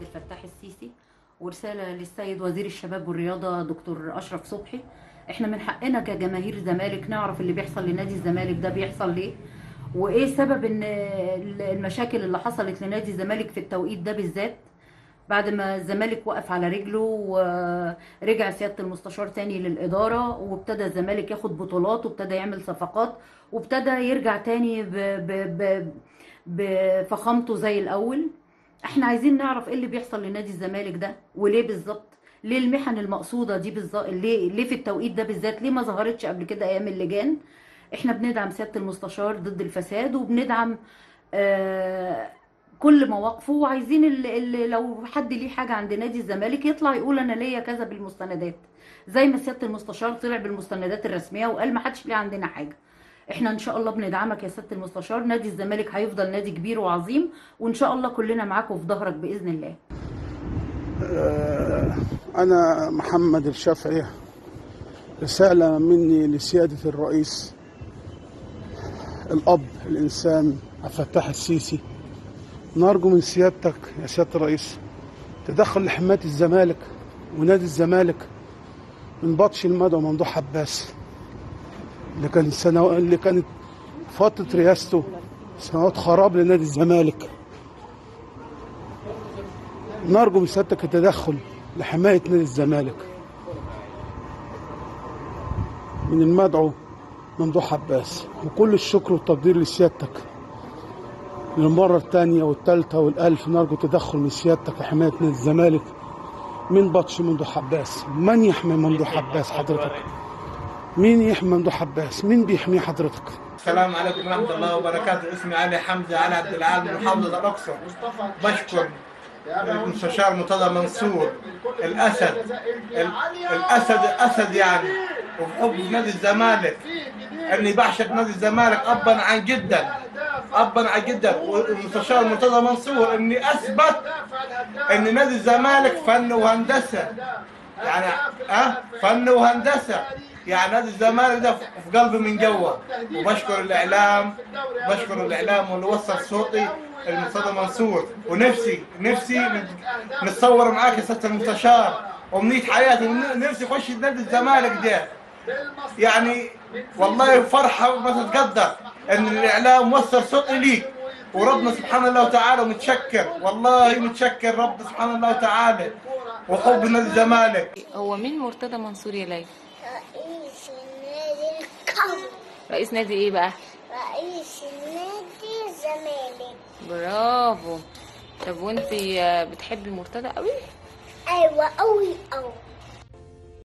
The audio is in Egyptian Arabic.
الفتاح السيسي ورسالة للسيد وزير الشباب والرياضة دكتور أشرف صبحي احنا من حقنا كجماهير الزمالك نعرف اللي بيحصل لنادي الزمالك ده بيحصل ليه وايه سبب ان المشاكل اللي حصلت لنادي الزمالك في التوقيت ده بالذات بعد ما الزمالك وقف على رجله ورجع سيادة المستشار تاني للإدارة وابتدى الزمالك ياخد بطولات وابتدى يعمل صفقات وابتدى يرجع تاني ب... ب... ب... بفخامته زي الأول احنا عايزين نعرف ايه اللي بيحصل لنادي الزمالك ده وليه بالظبط ليه المحن المقصودة دي بالظبط ليه ليه في التوقيت ده بالذات ليه ما ظهرتش قبل كده ايام اللجان احنا بندعم سيادة المستشار ضد الفساد وبندعم آه كل مواقفه وعايزين اللي, اللي لو حد ليه حاجه عند نادي الزمالك يطلع يقول انا ليا كذا بالمستندات زي ما سياده المستشار طلع بالمستندات الرسميه وقال ما حدش ليه عندنا حاجه احنا ان شاء الله بندعمك يا سياده المستشار نادي الزمالك هيفضل نادي كبير وعظيم وان شاء الله كلنا معاك وفي ظهرك باذن الله أنا محمد الشافعي رسالة مني لسيادة الرئيس الأب الإنسان عبد الفتاح السيسي نرجو من سيادتك يا سيادة الرئيس تدخل لحماية الزمالك ونادي الزمالك من بطش المدى وممدوح عباس اللي كان سنو... اللي كانت فترة رئاسته سنوات خراب لنادي الزمالك نرجو من سيادتك التدخل لحماية نادي الزمالك من المدعو ممدوح عباس وكل الشكر والتقدير لسيادتك للمرة الثانية والثالثة والألف نرجو تدخل من سيادتك لحماية نادي الزمالك من بطش ممدوح عباس من يحمي ممدوح عباس حضرتك مين يحمي ممدوح عباس مين بيحميه حضرتك السلام عليكم ورحمة الله وبركاته اسمي علي حمزة علي عبد العال من محافظة الأقصر بشكر المستشار مرتضى منصور الأسد ال- الأسد أسد يعني وبحب نادي الزمالك اني بعشق نادي الزمالك ابا عن جدا ابا عن جدا والمستشار مرتضى منصور اني اثبت ان نادي الزمالك فن وهندسه يعني اه فن وهندسه يعني نادي الزمالك ده في قلبي من جوا وبشكر الاعلام بشكر الاعلام واللي وصل صوتي المرتضى منصور ونفسي نفسي نتصور معاك يا سياده المستشار امنيه حياتي نفسي اخش نادي الزمالك ده يعني والله فرحه ما تتقدر ان الاعلام وصل صوتي ليك وربنا سبحانه الله وتعالى متشكر والله متشكر رب سبحانه الله وتعالى وحب نادي الزمالك هو مين مرتضى منصور يا ليلى رئيس النادي القومي رئيس نادي ايه بقى رئيس النادي الزمالك برافو طب وانتي بتحبي مرتضى قوي ايوه قوي قوي